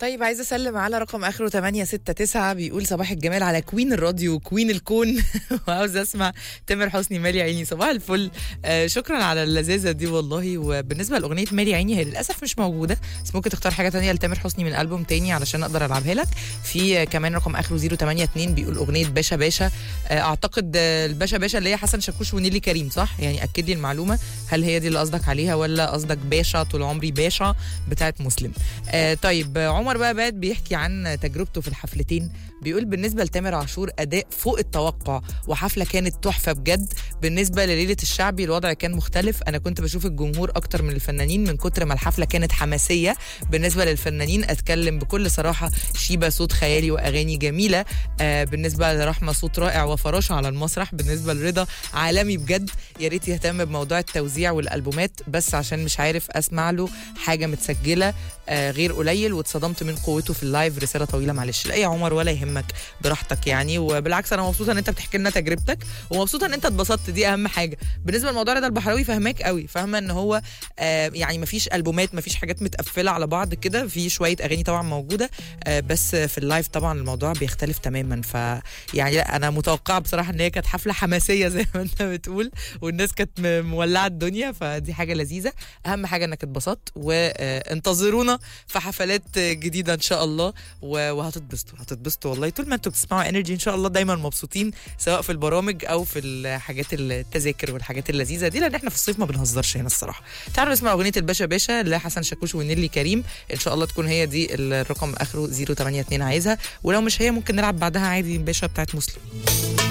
طيب عايزه اسلم على رقم اخره 869 بيقول صباح الجمال على كوين الراديو كوين الكون وعاوز اسمع تامر حسني مالي عيني صباح الفل آه شكرا على اللذاذه دي والله وبالنسبه لاغنيه مالي عيني هي للاسف مش موجوده بس ممكن تختار حاجه تانية لتامر حسني من البوم تاني علشان اقدر العبها لك في آه، كمان رقم اخره 082 بيقول اغنيه باشا باشا آه اعتقد آه، الباشا باشا اللي هي حسن شاكوش ونيلي كريم صح يعني اكد لي المعلومه هل هي دي اللي قصدك عليها ولا قصدك باشا طول عمري باشا بتاعت مسلم آه طيب آه، عمر بقى باد بيحكي عن تجربته في الحفلتين بيقول بالنسبه لتامر عاشور اداء فوق التوقع وحفله كانت تحفه بجد بالنسبه لليله الشعبي الوضع كان مختلف انا كنت بشوف الجمهور اكتر من الفنانين من كتر ما الحفله كانت حماسيه بالنسبه للفنانين اتكلم بكل صراحه شيبه صوت خيالي واغاني جميله آه بالنسبه لرحمه صوت رائع وفراشه على المسرح بالنسبه لرضا عالمي بجد يا ريت يهتم بموضوع التوزيع والالبومات بس عشان مش عارف اسمع له حاجه متسجله آه غير قليل واتصدمت من قوته في اللايف رساله طويله معلش لا يا عمر ولا يهمك براحتك يعني وبالعكس انا مبسوطه ان انت بتحكي لنا تجربتك ومبسوطه ان انت اتبسطت دي اهم حاجه بالنسبه لموضوع رضا البحراوي فهماك قوي فاهمه ان هو آه يعني مفيش البومات مفيش حاجات متقفله على بعض كده في شويه اغاني طبعا موجوده آه بس في اللايف طبعا الموضوع بيختلف تماما ف يعني لا انا متوقعه بصراحه ان هي كانت حفله حماسيه زي ما انت بتقول والناس كانت م- مولعه الدنيا فدي حاجه لذيذه اهم حاجه انك اتبسطت وانتظرونا في حفلات جديده ان شاء الله و- وهتتبسطوا هتتبسطوا والله طول ما انتوا بتسمعوا انرجي ان شاء الله دايما مبسوطين سواء في البرامج او في الحاجات التذاكر والحاجات اللذيذه دي لان احنا في الصيف ما بنهزرش هنا الصراحه تعالوا نسمع اغنيه الباشا باشا لحسن شاكوش ونيلي كريم ان شاء الله تكون هي دي الرقم اخره 082 عايزها ولو مش هي ممكن نلعب بعدها عادي باشا بتاعت مسلم